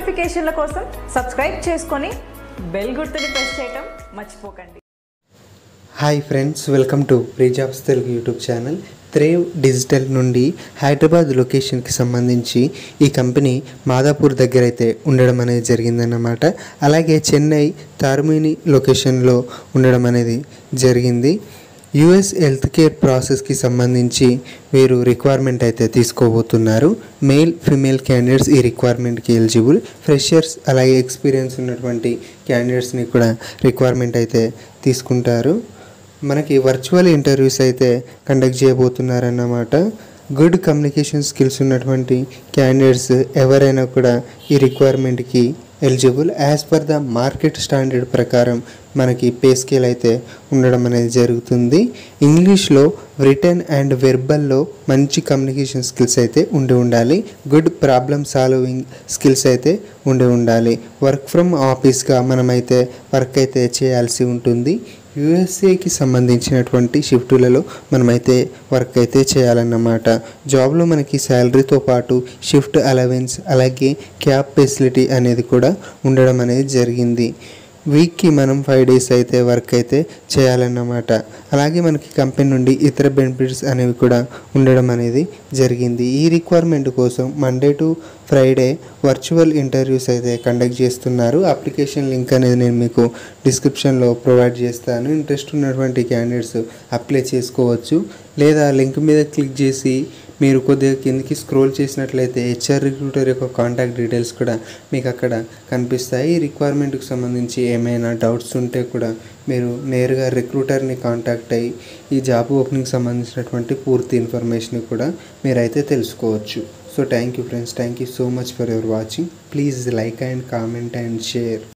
నోటిఫికేషన్ల కోసం సబ్స్క్రైబ్ చేసుకొని బెల్ గుర్తుని ప్రెస్ చేయటం మర్చిపోకండి హాయ్ ఫ్రెండ్స్ వెల్కమ్ టు ప్రీజాబ్స్ Telugu YouTube channel Thrive digital నుండి హైదరాబాద్ లొకేషన్కి సంబంధించి ఈ కంపెనీ మాదాపూర్ దగ్గర అయితే ఉండడం అనేది జరిగిందన్నమాట అలాగే చెన్నై తార్మిని లొకేషన్లో ఉండడం అనేది జరిగింది యుఎస్ హెల్త్ కేర్ ప్రాసెస్కి సంబంధించి వీరు రిక్వైర్మెంట్ అయితే తీసుకోబోతున్నారు మేల్ ఫిమేల్ క్యాండిడేట్స్ ఈ రిక్వైర్మెంట్కి ఎలిజిబుల్ ఫ్రెషర్స్ అలాగే ఎక్స్పీరియన్స్ ఉన్నటువంటి క్యాండిడేట్స్ని కూడా రిక్వైర్మెంట్ అయితే తీసుకుంటారు మనకి వర్చువల్ ఇంటర్వ్యూస్ అయితే కండక్ట్ చేయబోతున్నారన్నమాట గుడ్ కమ్యూనికేషన్ స్కిల్స్ ఉన్నటువంటి క్యాండిడేట్స్ ఎవరైనా కూడా ఈ రిక్వైర్మెంట్కి eligible as per the market standard ప్రకారం మనకి పే స్కేల్ అయితే ఉండడం అనేది జరుగుతుంది ఇంగ్లీష్లో రిటర్న్ అండ్ వెర్బల్లో మంచి కమ్యూనికేషన్ స్కిల్స్ అయితే ఉండి ఉండాలి గుడ్ ప్రాబ్లమ్ సాల్వింగ్ స్కిల్స్ అయితే ఉండి ఉండాలి వర్క్ ఫ్రమ్ ఆఫీస్గా మనమైతే వర్క్ అయితే చేయాల్సి ఉంటుంది యుఎస్ఏకి సంబంధించినటువంటి షిఫ్టులలో మనమైతే వర్క్ అయితే చేయాలన్నమాట జాబ్లో మనకి శాలరీతో పాటు షిఫ్ట్ అలవెన్స్ అలాగే క్యాబ్ ఫెసిలిటీ అనేది కూడా ఉండడం అనేది జరిగింది వీక్కి మనం ఫైవ్ డేస్ అయితే వర్క్ అయితే చేయాలన్నమాట అలాగే మనకి కంపెనీ నుండి ఇతర బెనిఫిట్స్ అనేవి కూడా ఉండడం అనేది జరిగింది ఈ రిక్వైర్మెంట్ కోసం Monday to Friday virtual interviews అయితే కండక్ట్ చేస్తున్నారు అప్లికేషన్ లింక్ అనేది నేను మీకు డిస్క్రిప్షన్లో ప్రొవైడ్ చేస్తాను ఇంట్రెస్ట్ ఉన్నటువంటి క్యాండిడేట్స్ అప్లై చేసుకోవచ్చు లేదా లింక్ మీద క్లిక్ చేసి మీరు కొద్దిగా కిందికి స్క్రోల్ చేసినట్లయితే హెచ్ఆర్ రిక్రూటర్ యొక్క కాంటాక్ట్ డీటెయిల్స్ కూడా మీకు అక్కడ కనిపిస్తాయి ఈ రిక్వైర్మెంట్కి సంబంధించి ఏమైనా డౌట్స్ ఉంటే కూడా మీరు నేరుగా రిక్రూటర్ని కాంటాక్ట్ అయ్యి ఈ జాబ్ ఓపెనింగ్ సంబంధించినటువంటి పూర్తి ఇన్ఫర్మేషన్ కూడా మీరైతే తెలుసుకోవచ్చు so thank you friends thank you so much for your watching please like and comment and share